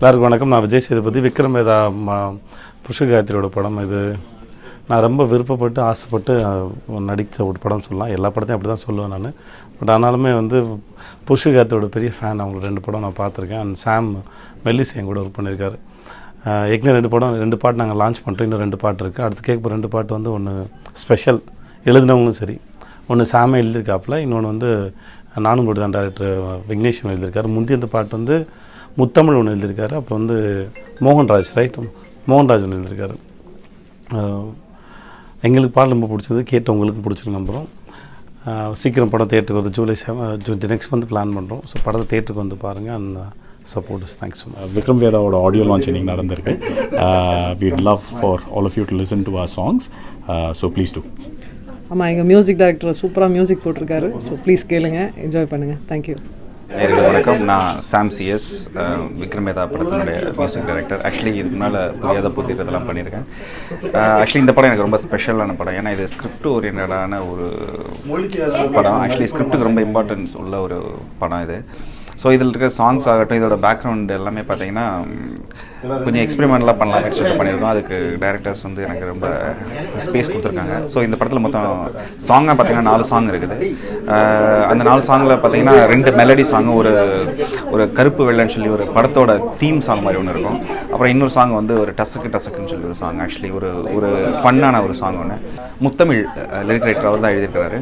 எல்லாருக்கும் வணக்கம் நான் விஜய் சேதுபதி விக்ரம் வேதா ம புஷ்ககாயத்ரியோட படம் இது நான் ரொம்ப விருப்பப்பட்டு ஆசைப்பட்டு அஹ், நடித்த ஒரு படம் சொல்லலாம் எல்லா படத்தையும் அப்படி தான் சொல்லுவேன் நான் பட் ஆனாலுமே வந்து புஷ்ககாயத்ரியோட பெரிய ஃபேன் அவங்க ரெண்டு படம் நான் பார்த்துருக்கேன் அண்ட் சாம் மெல்லிஸ் என் கூட ஒர்க் பண்ணியிருக்காரு அஹ், ஏற்கனவே ரெண்டு படம் ரெண்டு பாட்டு நாங்கள் லான்ச் பண்ணிட்டோம் இன்னும் ரெண்டு பாட்டு இருக்குது அடுத்து கேட்க போகிற ரெண்டு பாட்டு வந்து ஒன்று ஸ்பெஷல் எழுதினவங்களும் சரி ஒன்று சாமே எழுதியிருக்காப்புல இன்னொன்று வந்து நானும் கூட தான் டேரக்டர் விக்னேஷன் எழுதியிருக்காரு முந்தைய அந்த பாட்டு வந்து முத்தமிழ் ஒன்று எழுதியிருக்காரு அப்புறம் வந்து மோகன்ராஜ் ரைட் மோகன்ராஜ் ஒன்று எழுதியிருக்காரு அஹ் எங்களுக்கு பாடல் ரொம்ப பிடிச்சது கேட்டு உங்களுக்கும் பிடிச்சிருக்கு நம்புகிறோம் அஹ் சீக்கிரம் படம் தேட்டருக்கு வந்து ஜூலை செவன் நெக்ஸ்ட் வந்து பிளான் பண்ணுறோம் ஸோ படத்தை தேட்டருக்கு வந்து பாருங்கள் and support is thanks so much Vikram வேதாவோட ஆடியோ லான்ச் இன்னைக்கு நடந்திருக்கு with love for all of you to listen to our songs so please do ஆமாம் எங்கள் மியூசிக் டைரக்டர் சூப்பராக மியூசிக் போட்டிருக்காரு ஸோ ப்ளீஸ் கேளுங்க என்ஜாய் பண்ணுங்கள் தேங்க்யூ நேர்கள் வணக்கம் நான் சாம் சிஎஸ் விக்ரமேதா படத்தினுடைய மியூசிக் டைரக்டர் ஆக்சுவலி இதுக்கு முன்னால் புரியாத புதிர் இதெல்லாம் பண்ணியிருக்கேன் ஆக்சுவலி இந்த படம் எனக்கு ரொம்ப ஸ்பெஷலான படம் ஏன்னா இது ஸ்கிரிப்ட் ஓரியன்டான ஒரு படம் ஆக்சுவலி ஸ்கிரிப்டுக்கு ரொம்ப இம்பார்ட்டன்ஸ் உள்ள ஒரு படம் இது ஸோ இதில் இருக்க சாங்ஸ் ஆகட்டும் இதோட பேக்ரவுண்ட் எல்லாமே பார்த்தீங்கன்னா ம், கொஞ்சம் எக்ஸ்பெரிமெண்ட்லாம் பண்ணலாமே சொல்லிட்டு பண்ணியிருக்கோம் அதுக்கு டேரக்டர்ஸ் வந்து எனக்கு ரொம்ப ஸ்பேஸ் கொடுத்துருக்காங்க ஸோ இந்த படத்தில் மொத்தம் சாங்காக பார்த்தீங்கன்னா நாலு சாங் இருக்குது அஹ், அந்த நாலு சாங்கில் பார்த்தீங்கன்னா ரெண்டு மெலடி சாங்கும் ஒரு ஒரு கருப்பு வெள்ளைன்னு சொல்லி ஒரு படத்தோட தீம் சாங் மாதிரி ஒன்று இருக்கும் அப்புறம் இன்னொரு சாங் வந்து ஒரு டசக்கு டசக்குன்னு சொல்லி ஒரு சாங் ஆக்சுவலி ஒரு ஒரு ஃபன்னான ஒரு சாங் ஒன்று முத்தமிழ் லிரிக் ரைட்டர் அவர் தான் எழுதியிருக்கிறாரு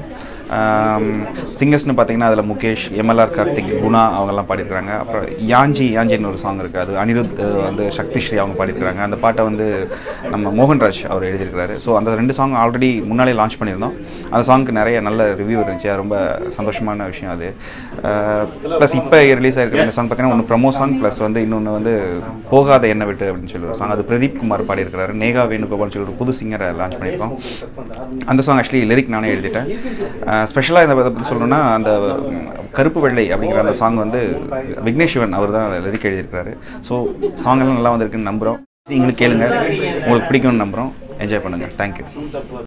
சிங்கர்ஸ்னு பார்த்தீங்கன்னா அதில் முகேஷ் எம்எல்ஆர் கார்த்திக் குணா அவங்கெல்லாம் பாடியிருக்காங்க அப்புறம் யாஞ்சி யாஞ்சின்னு ஒரு சாங் இருக்குது அது அனிருத் அஹ், வந்து சக்தி ஸ்ரீ அவங்க பாடியிருக்காங்க அந்த பாட்டை வந்து நம்ம மோகன்ராஜ் அவர் எழுதியிருக்கிறாரு ஸோ அந்த ரெண்டு சாங் ஆல்ரெடி முன்னாலே லான்ச் பண்ணியிருந்தோம் அந்த சாங்க்கு நிறைய நல்ல ரிவ்யூ இருந்துச்சு அது ரொம்ப சந்தோஷமான விஷயம் அது ப்ளஸ் இப்போ ரிலீஸ் ஆயிருக்கிற இந்த சாங் பார்த்தீங்கன்னா ஒன்று ப்ரமோ சாங் ப்ளஸ் வந்து இன்னொன்று வந்து போகாத எண்ணெய் விட்டு அப்படின்னு சொல்லி ஒரு சாங் அது பிரதீப் குமார் பாடியிருக்கிறாரு நேகா வேணுகோபால்னு சொல்லி ஒரு புது சிங்கரை லான்ச் பண்ணியிருக்கோம் அந்த சாங் ஆக்சுவலி லிரிக் நானே எழுதிட்டேன் ஸ்பெஷலாக இந்த இதை பற்றி சொல்லணும்னா அந்த ம், கருப்பு வெள்ளை அப்படிங்கிற அந்த சாங் வந்து விக்னேஷ் சிவன் அவர் தான் லிரிக் எழுதியிருக்கிறாரு ஸோ சாங் எல்லாம் நல்லா வந்திருக்குன்னு நம்புகிறோம் நீங்களும் கேளுங்க உங்களுக்கு பிடிக்கும்னு நம்புகிறோம் என்ஜாய் பண்ணுங்கள் தேங்க்யூ